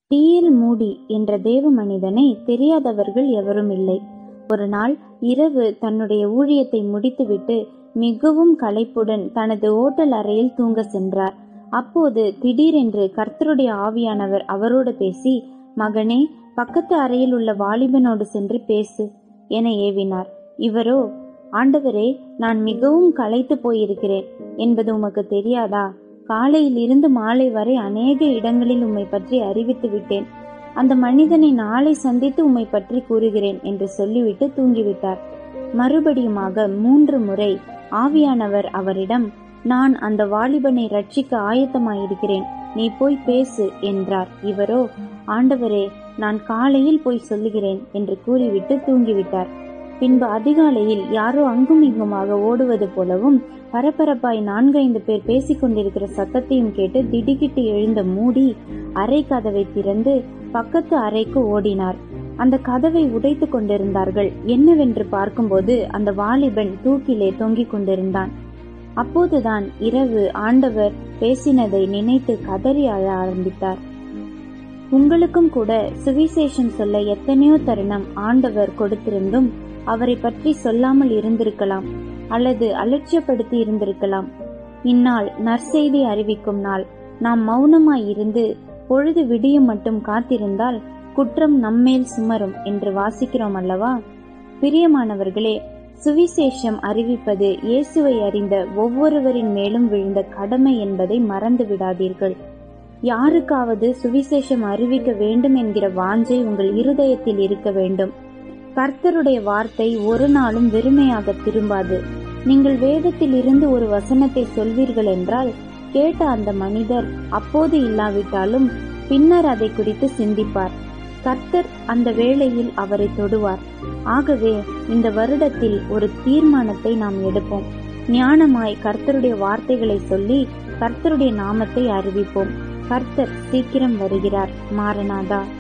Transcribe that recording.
டி.எல். மூடி என்ற தேவ மனிதனை தெரியாதவர்கள் எவரும் இல்லை. ஒரு நாள் இரவு தன்னுடைய ஊழியத்தை முடித்துவிட்டு மிகவும் களைப்புடன் தனது ஓட்டல் அறையில் தூங்கச் சென்றார். அப்போது திடீரென்று கர்த்தருடைய ஆவியானவர் அவரோடு பேசி, மகனே, பக்கத்து அறையில் உள்ள வாலிபனோடு சென்று பேசு என ஏவினார். இவரோ, ஆண்டவரே, நான் மிகவும் களைத்துப் போயிருக்கிறேன் என்பது உமக்குத் தெரியாதா? காலையிலிருந்து மாலை வரை அநேக இடங்களில் உம்மைப் பற்றி அறிவித்து விட்டேன். அந்த மனிதனை நாளை சந்தித்து உம்மைப் பற்றி கூறுகிறேன் என்று சொல்லிவிட்டு தூங்கிவிட்டார். மறுபடியுமாக மூன்று முறை ஆவியானவர் அவரிடம், நான் அந்த வாலிபனை இரட்சிக்க ஆயத்தமாயிருக்கிறேன். நீ போய் பேசு என்றார். இவரோ, ஆண்டவரே, நான் காலையில் போய் சொல்லுகிறேன் என்று கூறிவிட்டு தூங்கிவிட்டார். பின்பு அதிகாலையில் யாரோ அங்கும் இங்குமாக ஓடுவது போலவும் பரபரப்பாய் நான்கைந்து பேர் பேசிக் கொண்டிருக்கிற சத்தத்தையும் கேட்டு திடுக்கிட்டு எழுந்த மூடி அறை கதவைத் திறந்து பக்கத்து அறைக்கு ஓடினார். அந்த கதவை உடைத்துக் கொண்டிருந்தார்கள். என்னவென்று பார்க்கும்போது அந்த வாலிபன் தூக்கிலே தொங்கிக் கொண்டிருந்தான். அப்போதுதான் இரவு ஆண்டவர் பேசினதை நினைத்து கதறி அழ ஆரம்பித்தார். உங்களுக்கும் கூட சுவிசேஷம் சொல்ல எத்தனையோ தருணம் ஆண்டவர் கொடுத்திருந்தும் அவரைப் பற்றி சொல்லாமல் இருந்திருக்கலாம் அல்லது அலட்சியப்படுத்தி இருந்திருக்கலாம். இந்நாள் நற்செய்தி அறிவிக்கும் நாள். நாம் மௌனமாய் இருந்து பொழுது விடியும் மட்டும் காத்திருந்தால் குற்றம் நம்மேல் சுமரும் என்று வாசிக்கிறோம் அல்லவா? பிரியமானவர்களே, சுவிசேஷம் அறிவிப்பது இயேசுவை அறிந்த ஒவ்வொருவரின் மேலும் விழுந்த கடமை என்பதை மறந்து விடாதீர்கள். யாருக்காவது சுவிசேஷம் அறிவிக்க வேண்டும் என்கிற வாஞ்சை உங்கள் இருதயத்தில் இருக்க வேண்டும். கர்த்தருடைய வார்த்தை ஒரு நாளும் வெறுமையாகத் திரும்பாது. நீங்கள் வேதத்தில் இருந்து ஒரு வசனத்தை சொல்வீர்கள் என்றால் கேட்ட அந்த மனிதர் அப்போது இல்லாவிட்டாலும் பின்னர் அதைக் குறித்து சிந்திப்பார். கர்த்தர் அந்த வேளையில் அவரை தொடுவார். ஆகவே இந்த வருடத்தில் ஒரு தீர்மானத்தை நாம் எடுப்போம். ஞானமாய் கர்த்தருடைய வார்த்தைகளை சொல்லி கர்த்தருடைய நாமத்தை அறிவிப்போம். கர்த்தர் சீக்கிரம் வருகிறார். மாரநாதா